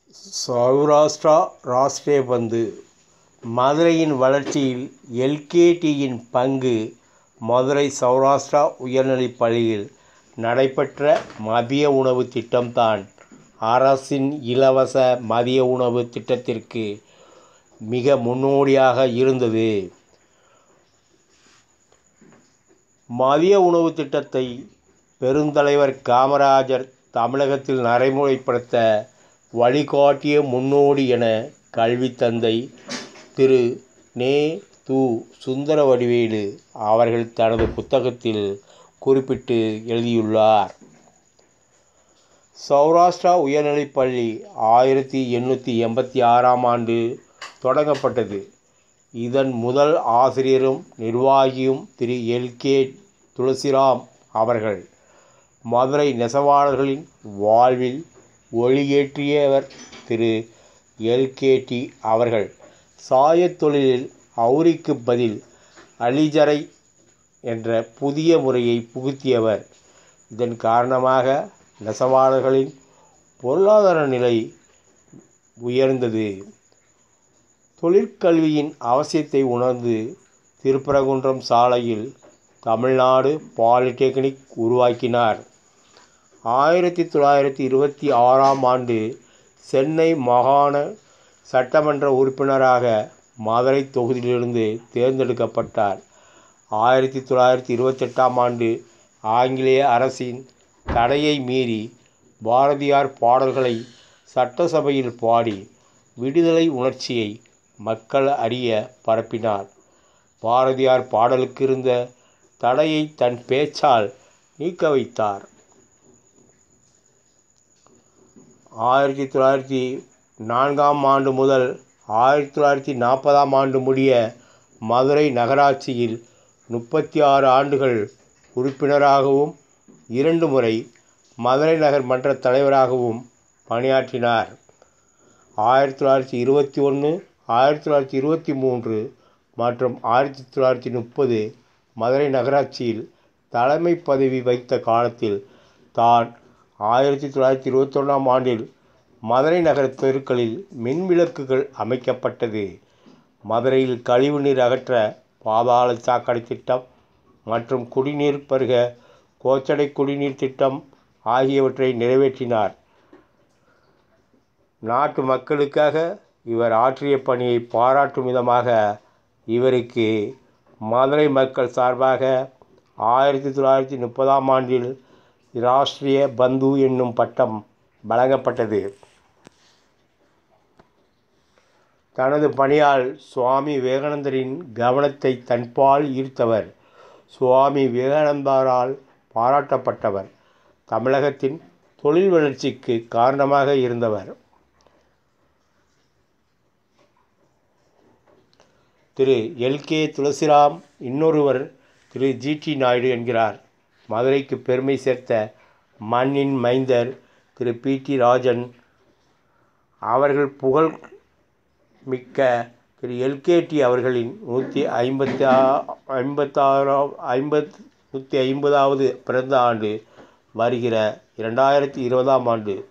சௌராஷ்டிரா ராஷ்டிரிய பந்து மதுரையின் வளர்ச்சியில் எல்கேடியின் பங்கு மதுரை சௌராஷ்டிரா உயர்நிலைப் பள்ளியில் நடைபெற்ற மதிய உணவுத் திட்டம்தான் அரசின் இலவச மதிய உணவுத் திட்டத்திற்கு மிக முன்னோடியாக இருந்தது மதிய உணவுத் திட்டத்தை பெருந்தலைவர் காமராஜர் தமிழகத்தில் நடைமுறைப்படுத்த வழிகாட்டிய முன்னோடி என கல்வித் தந்தை திரு நெ து சுந்தரவடிவேலு அவர்கள் தனது புத்தகத்தில் குறிப்பிட்டு எழுதியுள்ளார் சௌராஷ்டிரா உயர்நிலைப் பள்ளி ஆயிரத்தி எண்ணூற்றி எண்பத்தி ஆறாம் ஆண்டு தொடங்கப்பட்டது இதன் முதல் ஆசிரியரும் நிர்வாகியும் திரு எல் கே துளசிராம் அவர்கள் மதுரை நெசவாளர்களின் வாழ்வில் ஒளியேற்றியவர் திரு எல் கே டி அவர்கள் சாயத் தொழிலில் அவுரிக்கு பதில் அலிஜரை என்ற புதிய முறையை புகுத்தியவர் இதன் காரணமாக நெசவாளர்களின் பொருளாதார நிலை உயர்ந்தது தொழிற்கல்வியின் அவசியத்தை உணர்ந்து திருப்பரங்குன்றம் சாலையில் தமிழ்நாடு பாலிடெக்னிக் உருவாக்கினார் ஆயிரத்தி தொள்ளாயிரத்தி இருபத்தி ஆறாம் ஆண்டு சென்னை மாகாண சட்டமன்ற உறுப்பினராக மதுரை தொகுதியிலிருந்து தேர்ந்தெடுக்கப்பட்டார் ஆயிரத்தி தொள்ளாயிரத்தி இருபத்தெட்டாம் ஆண்டு ஆங்கிலேய அரசின் தடையை மீறி பாரதியார் பாடல்களை சட்டசபையில் பாடி விடுதலை உணர்ச்சியை மக்கள் அறிய பரப்பினார் பாரதியார் பாடலுக்கு இருந்த தடையை தன் பேச்சால் நீக்க வைத்தார் ஆயிரத்தி தொள்ளாயிரத்தி நான்காம் ஆண்டு முதல் ஆயிரத்தி தொள்ளாயிரத்தி நாற்பதாம் ஆண்டு முடிய மதுரை நகராட்சியில் முப்பத்தி ஆறு ஆண்டுகள் உறுப்பினராகவும் இரண்டு முறை மதுரை நகர் மன்ற தலைவராகவும் பணியாற்றினார் ஆயிரத்தி தொள்ளாயிரத்தி இருபத்தி ஒன்று ஆயிரத்தி தொள்ளாயிரத்தி இருபத்தி மூன்று மற்றும் ஆயிரத்தி தொள்ளாயிரத்தி முப்பது மதுரை நகராட்சியில் தலைமை பதவி வைத்த காலத்தில் தான் ஆயிரத்தி தொள்ளாயிரத்தி இருபத்தொன்னாம் ஆண்டில் மதுரை நகர தெருக்களில் மின் விளக்குகள் அமைக்கப்பட்டது மதுரையில் கழிவுநீர் அகற்ற பாதாள சாக்கடை திட்டம் மற்றும் குடிநீர் பருக கோச்சடை குடிநீர் திட்டம் ஆகியவற்றை நிறைவேற்றினார் நாட்டு மக்களுக்காக இவர் ஆற்றிய பணியை பாராட்டும் விதமாக இவருக்கு மதுரை மக்கள் சார்பாக ஆயிரத்தி தொள்ளாயிரத்தி முப்பதாம் ஆண்டில் ராஷ்டிரிய பந்து என்னும் பட்டம் வழங்கப்பட்டது தனது பணியால் சுவாமி விவேகானந்தரின் கவனத்தை தன்பால் ஈர்த்தவர் சுவாமி விவேகானந்தரால் பாராட்டப்பட்டவர் தமிழகத்தின் தொழில் வளர்ச்சிக்கு காரணமாக இருந்தவர் திரு எல் கே துளசிராம் இன்னொருவர் திரு ஜி டி நாயுடு என்கிறார் மதுரைக்கு பெருமை சேர்த்த மண்ணின் மைந்தர் திரு பி டி ராஜன் அவர்கள் புகழ் மிக்க திரு எல்கேடி அவர்களின் நூற்றி ஐம்பத்தி ஐம்பத்தாறாம் ஐம்பத் நூற்றி ஐம்பதாவது பிறந்த ஆண்டு வருகிற இரண்டாயிரத்தி இருபதாம் ஆண்டு